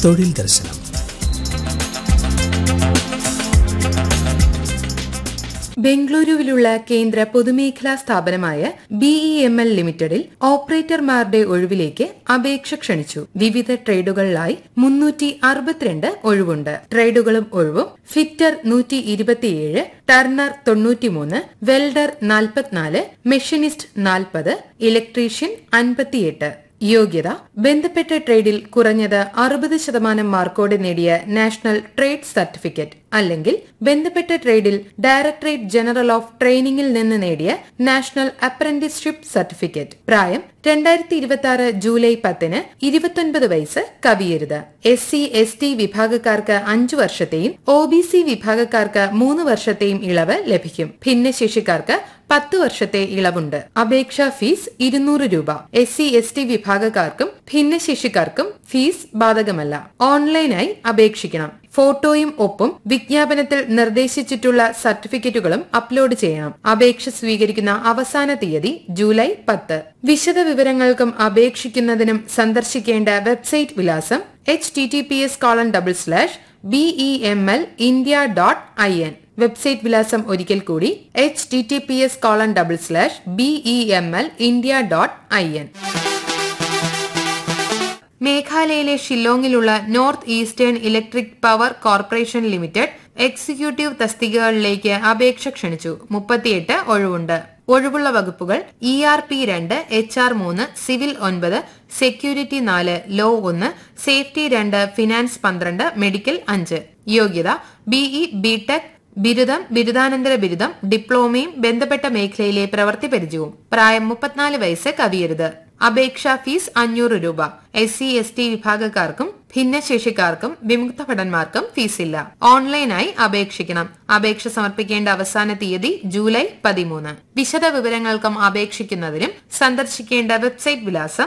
തൊഴിൽ ദർശനം ബംഗളൂരുവിലുള്ള കേന്ദ്ര പൊതുമേഖലാ സ്ഥാപനമായ ബിഇ എം എൽ ലിമിറ്റഡിൽ ഓപ്പറേറ്റർമാരുടെ ഒഴിവിലേക്ക് അപേക്ഷ ക്ഷണിച്ചു വിവിധ ട്രേഡുകളിലായി മുന്നൂറ്റി അറുപത്തിരണ്ട് ഒഴിവുണ്ട് ട്രേഡുകളും ഒഴിവും ഫിറ്റർ നൂറ്റി ഇരുപത്തിയേഴ് ടർണർ തൊണ്ണൂറ്റിമൂന്ന് വെൽഡർ നാൽപ്പത്തിനാല് മെഷീനിസ്റ്റ് നാൽപ്പത് ഇലക്ട്രീഷ്യൻ അൻപത്തിയെട്ട് യോഗ്യത ബന്ധപ്പെട്ട ട്രേഡിൽ കുറഞ്ഞത് അറുപത് ശതമാനം മാർക്കോടെ നേടിയ നാഷണൽ ട്രേഡ് സർട്ടിഫിക്കറ്റ് അല്ലെങ്കിൽ ബന്ധപ്പെട്ട ട്രേഡിൽ ഡയറക്ടറേറ്റ് ജനറൽ ഓഫ് ട്രെയിനിങ്ങിൽ നിന്ന് നേടിയ നാഷണൽ അപ്രന്റീസ്ഷിപ്പ് സർട്ടിഫിക്കറ്റ് പ്രായം രണ്ടായിരത്തി ഇരുപത്തി ആറ് ജൂലൈ പത്തിന് ഇരുപത്തൊൻപത് വയസ്സ് കവിയരുത് എസ് സി എസ് ടി വിഭാഗക്കാർക്ക് അഞ്ചു വർഷത്തെയും ഒ ബി സി വിഭാഗക്കാർക്ക് മൂന്ന് വർഷത്തെയും ഇളവ് ലഭിക്കും ഭിന്നശേഷിക്കാർക്ക് പത്ത് വർഷത്തെ ഇളവുണ്ട് അപേക്ഷാ ഫീസ് ഇരുന്നൂറ് രൂപ എസ് സി എസ് ടി വിഭാഗക്കാർക്കും ഭിന്നശേഷിക്കാർക്കും ഫീസ് ബാധകമല്ല ഓൺലൈനായി അപേക്ഷിക്കണം ഫോട്ടോയും ഒപ്പും വിജ്ഞാപനത്തിൽ നിർദ്ദേശിച്ചിട്ടുള്ള സർട്ടിഫിക്കറ്റുകളും അപ്ലോഡ് ചെയ്യണം അപേക്ഷ സ്വീകരിക്കുന്ന അവസാന തീയതി ജൂലൈ പത്ത് വിശദ വിവരങ്ങൾക്കും അപേക്ഷിക്കുന്നതിനും സന്ദർശിക്കേണ്ട വെബ്സൈറ്റ് വിലാസം H T T P S colon double slash B E M L India dot I N website വിലാസം ഒരിക്കൽ കൂടി H T T P S colon double slash B E M L India dot I N മേഘാലയയിലെ ഷില്ലോങ്ങിലുള്ള north eastern electric power corporation limited executive തസ്തികകളിലേക്ക് അപേക്ഷ ക്ഷണിച്ചു മുപ്പത്തിയെട്ട് ഒഴിവുണ്ട് ഒഴിവുള്ള വകുപ്പുകൾ ഇ ആർ പി രണ്ട് എച്ച് ആർ മൂന്ന് സിവിൽ ഒൻപത് സെക്യൂരിറ്റി നാല് ലോ ഒന്ന് സേഫ്റ്റി രണ്ട് ഫിനാൻസ് പന്ത്രണ്ട് മെഡിക്കൽ അഞ്ച് യോഗ്യത ബിഇ ബിടെക് ബിരുദം ബിരുദാനന്തര ബിരുദം ഡിപ്ലോമയും ബന്ധപ്പെട്ട മേഖലയിലെ പ്രവൃത്തി പരിചയവും പ്രായം മുപ്പത്തിനാല് വയസ്സ് കവിയരുത് അപേക്ഷാ ഫീസ് അഞ്ഞൂറ് രൂപ എസ് സി എസ് ടി വിഭാഗക്കാർക്കും ഭിന്നശേഷിക്കാർക്കും വിമുക്ത ഭടന്മാർക്കും ഫീസില്ല ഓൺലൈനായി അപേക്ഷിക്കണം അപേക്ഷ സമർപ്പിക്കേണ്ട അവസാന തീയതി ജൂലൈ പതിമൂന്ന് വിശദ വിവരങ്ങൾക്കും അപേക്ഷിക്കുന്നതിനും സന്ദർശിക്കേണ്ട വെബ്സൈറ്റ് വിലാസം